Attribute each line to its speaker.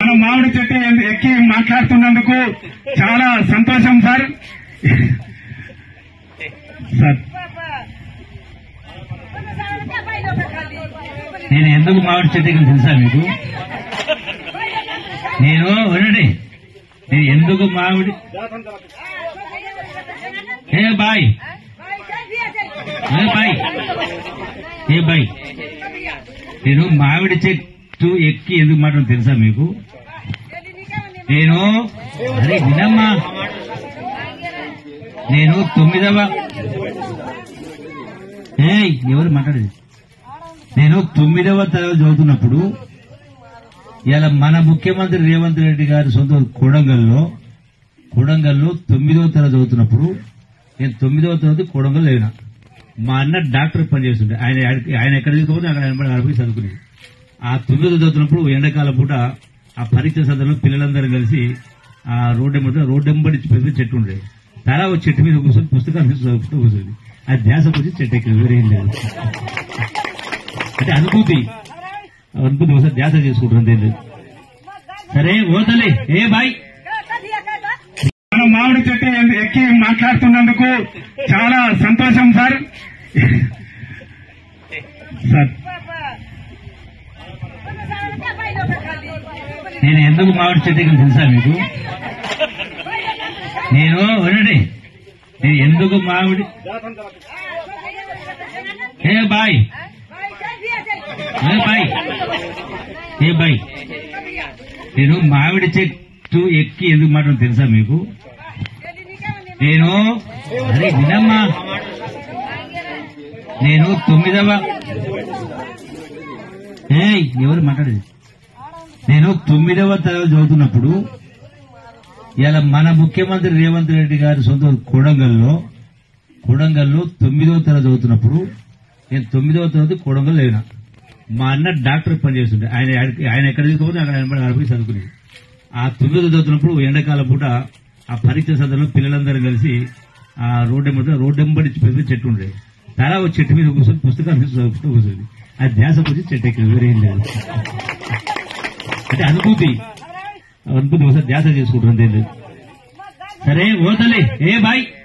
Speaker 1: మన మామిడి చెట్టు ఎక్కి మాట్లాడుతున్నందుకు చాలా సంతోషం సార్ సార్
Speaker 2: నేను ఎందుకు మామిడి చెట్టు ఎక్కిన తెలుసా మీకు నేను వినండి నేను ఎందుకు మామిడి ఏ బాయ్ ఏ బాయ్ ఏ బాయ్ నేను మామిడి చెట్టు ఎక్కి ఎందుకు మాట్లాడు తెలుసా మీకు నేను అరే వినమ్మా నేను తొమ్మిదవ ఏయ్ ఎవరు మాట్లాడేది నేను తొమ్మిదవ తరగతి చదువుతున్నప్పుడు ఇలా మన ముఖ్యమంత్రి రేవంత్ రెడ్డి గారి సొంత కొడంగల్లో కొడంగల్లో తొమ్మిదవ తరగతి చదువుతున్నప్పుడు నేను తొమ్మిదవ తరగతి కొడంగల్ లేనా మా అన్న డాక్టర్ పనిచేస్తుండే ఆయన ఆయన ఎక్కడ తీసుకుపోతే అక్కడ ఆయన పడి అడిపోయి చదువుకునేది ఆ తొమ్మిదవ చదువుతున్నప్పుడు ఎండాకాలం పూట ఆ పరీక్ష సందర్భంలో పిల్లలందరూ కలిసి ఆ రోడ్డు ఎంబడి రోడ్డు ఎంబడి పెద్ద చెట్టు ఉండేది తలా ఒక చెట్టు మీద కూర్చొని పుస్తకాలు తీసి చదువుకుంటూ కూర్చొని ఆ ధ్యాస వచ్చి చెట్టు ఎక్కి వేరేం లేదు అంటే అనుభూతి అనుభూతి ఒకసారి ధ్యాస చేసుకుంటుంది అంతే లేదు. సరే ఓతలే ఏ బాయ్
Speaker 1: మన మామిడి చెట్టు ఎక్కి మాట్లాడుతున్నందుకు చాలా సంతోషం సార్ సార్
Speaker 2: నేను ఎందుకు మామిడి చెట్టు ఎక్కిన తెలుసా మీకు నేను వినండి నేను ఎందుకు మామిడి ఏ బాయ్ ఏ బాయ్ ఏ బాయ్ నేను మామిడి చెట్టు ఎక్కి ఎందుకు మాట్లాడు తెలుసా మీకు నేను అరే వినమ్మా నేను తొమ్మిదవ ఏయ్ ఎవరు మాట్లాడేది నేను తొమ్మిదవ తరగతి చదువుతున్నప్పుడు ఇలా మన ముఖ్యమంత్రి రేవంత్ రెడ్డి గారి సొంత కొడంగల్లో కొడంగల్లో తొమ్మిదవ తరగతి చదువుతున్నప్పుడు నేను తొమ్మిదవ తరగతి కొడంగల్ లేనా మా అన్న డాక్టర్ పనిచేస్తుండే ఆయన ఆయన ఎక్కడ తీసుకుపోతే అక్కడ ఆయన పడి అడిపోయి చదువుకునేది ఆ తొమ్మిదవ చదువుతున్నప్పుడు ఎండాకాలం పూట ఆ పరీక్ష సందర్భంలో పిల్లలందరూ కలిసి ఆ రోడ్డు ఎంబడి రోడ్డు ఎంబడి పెద్ద చెట్టు ఉండేది తలా ఒక చెట్టు మీద కూర్చొని పుస్తకాలు తీసి చదువుకుంటూ కూర్చొని ఆ ధ్యాస వచ్చి చెట్టు ఎక్కి వేరేం లేదు అంటే అనుభూతి అనుభూతి ఒకసారి ధ్యాస చేసుకుంటుంది అంతే లేదు. సరే ఓతలే ఏ బాయ్